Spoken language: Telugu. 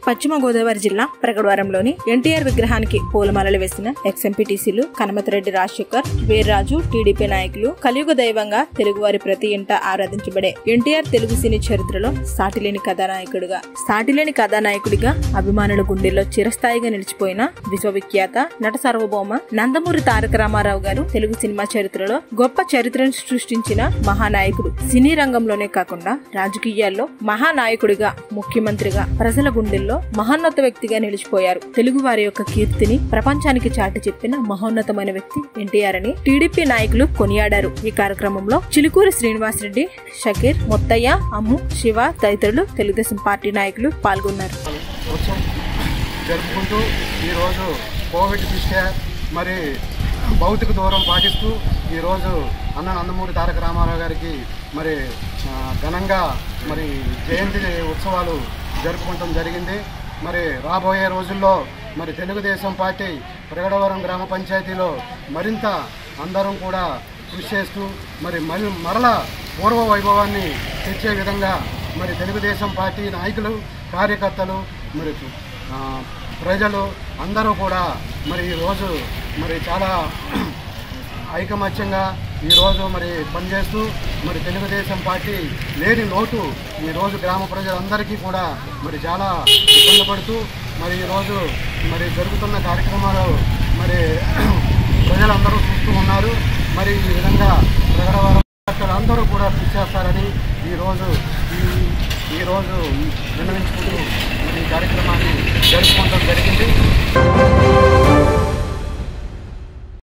పశ్చిమ గోదావరి జిల్లా ప్రగడవరంలోని ఎన్టీఆర్ విగ్రహానికి పూలమాలలు వేసిన ఎక్స్ఎంపీటీసీలు కనమతిరెడ్డి రాజశేఖర్ వీర్రాజు టీడీపీ నాయకులు కలియుగ దైవంగా తెలుగువారి ప్రతి ఇంట ఆరాధించబడే ఎన్టీఆర్ తెలుగు సినీ చరిత్రలో సాటిలేని కథానాయకుడిగా సాటిలేని కథానాయకుడిగా అభిమానుల గుండెల్లో చిరస్థాయిగా నిలిచిపోయిన విశ్వవిఖ్యాత నట సార్వభౌమ నందమూరి తారక రామారావు గారు తెలుగు సినిమా చరిత్రలో గొప్ప చరిత్రను సృష్టించిన మహానాయకుడు సినీ రంగంలోనే కాకుండా రాజకీయాల్లో మహానాయకుడిగా ముఖ్యమంత్రిగా ప్రజల గుండెల్లో మహోన్నత వ్యక్తిగా నిలిచిపోయారు తెలుగు వారి యొక్క కీర్తిని ప్రపంచానికి చాటి చెప్పిన మహోన్నతమైన వ్యక్తి ఎన్టీఆర్ అని టీడీపీ నాయకులు కొనియాడారు ఈ కార్యక్రమంలో చిలుకూరి శ్రీనివాసరెడ్డి షకీర్ ముత్తయ్య అమ్ము శివ తదితరులు తెలుగుదేశం పార్టీ నాయకులు పాల్గొన్నారు ఉత్సవం జరుపుకుంటూ ఈరోజు కోవిడ్ దృష్ట్యా మరి భౌతిక దూరం పాటిస్తూ ఈరోజు అన్న నందమూరి తారక రామారావు గారికి మరి ఆ, ఘనంగా మరి జయంతి ఉత్సవాలు జరుపుకోవటం జరిగింది మరి రాబోయే రోజుల్లో మరి తెలుగుదేశం పార్టీ ప్రగడవరం గ్రామ పంచాయతీలో మరింత అందరం కూడా కృషి చేస్తూ మరి మళ్ళీ మరల పూర్వ వైభవాన్ని తెచ్చే విధంగా మరి తెలుగుదేశం పార్టీ నాయకులు కార్యకర్తలు మరి ఆ, ప్రజలు అందరూ కూడా మరి ఈరోజు మరి చాలా ఐకమత్యంగా ఈరోజు మరి పనిచేస్తూ మరి తెలుగుదేశం పార్టీ లేని లోటు ఈరోజు గ్రామ ప్రజలందరికీ కూడా మరి చాలా ఇబ్బంది పడుతూ మరి ఈరోజు మరి జరుగుతున్న కార్యక్రమాలు మరి ప్రజలందరూ చూస్తూ ఉన్నారు మరి ఈ విధంగా ప్రగడవరం అందరూ కూడా కృషి చేస్తారని ఈరోజు ఈ ఈరోజు విన్నవించుకుంటూ మరి ఈ కార్యక్రమాన్ని జరుపుకోవడం జరిగింది